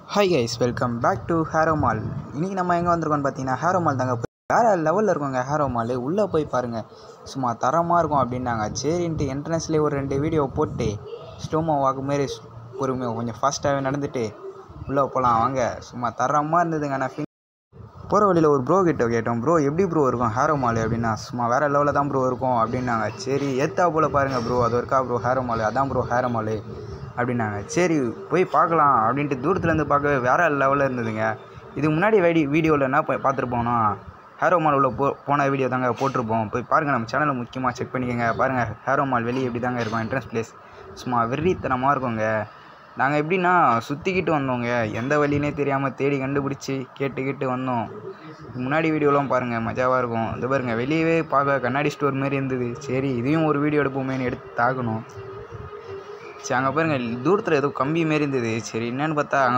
hi guys welcome back to Hero mall இன்றைக்கி நம்ம எங்கே வந்திருக்கோம்னு பார்த்தீங்கன்னா ஹேரோ மால் தாங்க போய் வேறு லெவலில் இருக்கோங்க ஹேரோ மால் உள்ளே போய் பாருங்கள் சும்மா தரமாக இருக்கும் அப்படின்னாங்க சரின்ட்டு என்ட்ரன்ஸ்லேயே ஒரு ரெண்டு வீடியோ போட்டு ஸ்டோமோ வாக்கு மாரி பொறுமையாக கொஞ்சம் ஃபாஸ்ட்டாகவே நடந்துட்டு உள்ளே போகலாம் வாங்க சும்மா தரமாக இருந்ததுங்க நான் போகிற வழியில் ஒரு ப்ரோ கிட்ட கேட்டோம் ப்ரோ எப்படி ப்ரோ இருக்கும் ஹேரோ மால் அப்படின்னா சும்மா வேறு லெவலில் தான் ப்ரோ இருக்கும் அப்படின்னாங்க சரி ஏத்தா போல் பாருங்கள் ப்ரோ அது இருக்கா ப்ரோ ஹேரோ மால் அதான் ப்ரோ ஹேரோ மால் அப்படின்னாங்க சரி போய் பார்க்கலாம் அப்படின்ட்டு தூரத்துலேருந்து பார்க்கவே வேறு லெவலில் இருந்ததுங்க இதுக்கு முன்னாடி வீடி வீடியோவில் என்ன பா- பார்த்துருப்போம்னா ஹேரோ மால் உள்ள போ போன வீடியோ தாங்க போட்டிருப்போம் போய் பாருங்கள் நம்ம சேனலை முக்கியமாக செக் பண்ணிக்கோங்க பாருங்கள் ஹேரோ மால் வெளியே எப்படி தாங்க இருக்கும் என்ட்ரன்ஸ் பிளேஸ் சும்மா வெறித்தனமாக இருக்குங்க நாங்கள் எப்படின்னா சுற்றிக்கிட்டு வந்தோங்க எந்த வழினே தெரியாமல் தேடி கண்டுபிடிச்சி கேட்டுக்கிட்டு வந்தோம் முன்னாடி வீடியோலாம் பாருங்கள் மஜாவாக இருக்கும் இது பாருங்கள் வெளியவே பார்க்க கண்ணாடி ஸ்டோர் மாதிரி இருந்தது சரி இதையும் ஒரு வீடியோ எடுப்போமேன்னு எடுத்து தாக்கணும் சரி அங்கே பாருங்கள் தூரத்தில் ஏதோ கம்பி மாரி இருந்தது சரி என்னன்னு பார்த்தா அங்கே